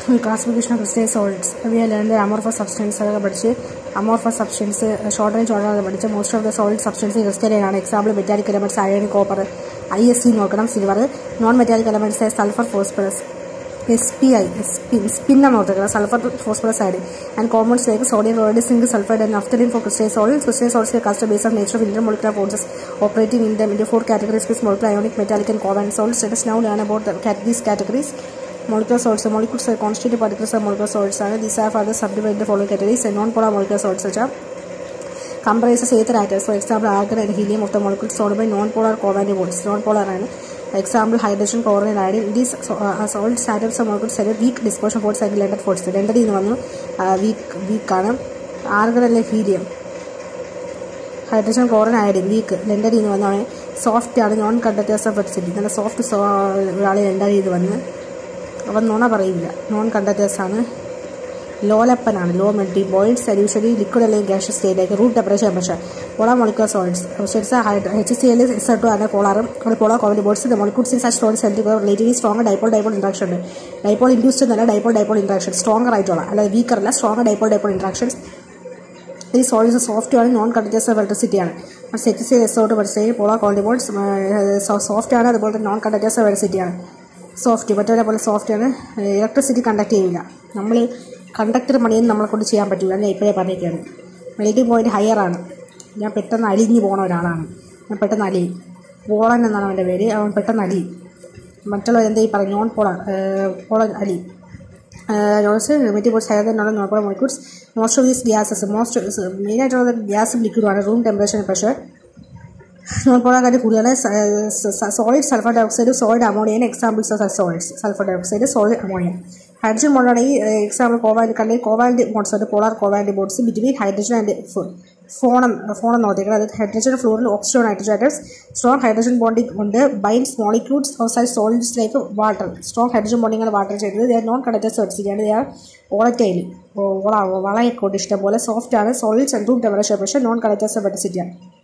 classification of crystalline solids we learn amorphous substance അതൊക്കെ പഠിച്ച് amorphous substance short range order പഠിച്ച് most of the solid substance crystalline ആണ് example metallic elements iron copper I S C നോക്കണം silver non metallic elements sulphur phosphorus S P I spin സ്പിന്നാണ് ഓർത്തിരിക്കുന്നത് sulphur phosphorus add and compounds like sodium chloride zinc sulphide and naphthalene for crystalline solids crystalline solids cast base of nature of inter molecular forces operating in them into four categories with molecular ionic metallic and covalent solids let us now learn about the, cat- these categories molecular solids the molecules are constituted particles of molecular solids are these are further subdivided into following categories and non-polar molecular solids such are comprises ether atoms for example argon and helium of the molecules surrounded by non-polar covalent bonds non-polar ആണ് example hydrogen chlorine and iodine these so- uh, solids atoms of molecules have a weak dispersion force and blended force രണ്ടടി എന്ന് വന്നു weak വീക്കാണ് argon അല്ലെ helium hydrogen chlorine iodine weak രണ്ടടി എന്ന് വന്നാണ് soft ആണ് നോൺ കണ്ടക്ടേഴ്സ് ഓഫ് ഫെർസിറ്റി നല്ല സോഫ്റ്റ് ആൾ രണ്ടടി ഇത് വന്ന് അവൻ നുണ പറയില്ല നോൺ കണ്ടക്ടേഴ്സ് ആണ് ലോലപ്പനാണ് ലോ മെൽറ്റിംഗ് പോയിന്റ് സൊല്യൂഷനി ലിക്വിഡ് അല്ലെങ്കിൽ ഗ്യാസ് സ്റ്റേറ്റിലേക്ക് room temperature temperature polar molecular solids solids H C L S two ആണ് പോളാറും ഒരു polar covalent bonds molecules in such solids സെൽറ്റി relatively strong dipole dipole interaction ഉണ്ട് ഡൈപോൾ ഇൻഡ്യൂസ്ഡ് എന്നല്ല dipole dipole interaction stronger ആയിട്ടുള്ള അല്ലാതെ weaker അല്ല strong dipole dipole interactions ഈ സോളിഡ്സ് സോഫ്റ്റ് ആണ് നോൺ കണ്ടക്ടേഴ്സ് ഓഫ് ഇലക്ട്രിസിറ്റി ആണ് എച്ച് സി എസ് ഔട്ട് പഠിച്ചത് പോളാർ കോളിബോൾസ് സോഫ്റ്റ് ആണ് അതുപോലെ തന്നെ നോൺ കണ്ടക്ടേഴ്സ് ഓഫ് ഇലക്ട്രിസിറ്റി ആണ് സോഫ്റ്റ് മറ്റവരെ പോലെ സോഫ്റ്റ് ആണ് ഇലക്ട്രിസിറ്റി കണ്ടക്ട് ചെയ്യില്ല നമ്മൾ കണ്ടക്ടർ പണിയൊന്നും നമ്മളെ കൊണ്ട് ചെയ്യാൻ പറ്റില്ല ഞാൻ ഇപ്പോഴേ പറഞ്ഞിരിക്കുകയാണ് മെൽറ്റിംഗ് പോയിന്റ് ഹയർ ആണ് ഞാൻ പെട്ടെന്ന് അലിഞ്ഞു പോണ ഒരാളാണ് ഞാൻ പെട്ടെന്ന് അലിയും പോളൻ എന്നാണ് അവൻ്റെ പേര് അവൻ പെട്ടെന്ന് അലിയും മറ്റുള്ളവർ എന്താ ഈ പറയും നോൺ പോളർ പോളൻ അലി നോട്ട്സ് മെറ്റി points higher than non polar molecules most of these gases most മെയിനായിട്ടുള്ളത് ഗ്യാസും ലിക്വിഡുമാണ് room temperature pressure non polar കാര്യം കൂടുതൽ solid sulphur dioxide solid ammonia examples of solids sulphur dioxide solid ammonia hydrogen ബോണ്ടാണെങ്കിൽ എക്സാമ്പിൾ കോവാലി കണ്ടെങ്കിൽ covalent bonds ഉണ്ട് polar covalent bonds between hydrogen and ഫോണം ഫോണം നോക്കിയത് അതായത് ഹൈഡ്രജൻ ഫ്ലോറിൽ oxygen hydrogen atoms strong hydrogen bonding ഉണ്ട് binds molecules of side solids like water strong hydrogen bonding ആണ് വാട്ടർ ചെയ്തത് ദേ നോൺ കണ്ടക്ടേഴ്സ് വെച്ചിരിക്കുകയാണ് ദേ ആർ ഓളറ്റൈൽ വളയൊക്കെ കൊണ്ട് ഇഷ്ടംപോലെ സോഫ്റ്റ് ആണ് സോളിഡ്സ് ആൻഡ് റൂം ടെമ്പറേച്ചർ പക്ഷേ നോൺ കണ്ടക്ടേഴ്സ് വെച്ചിരിക്കുകയാണ്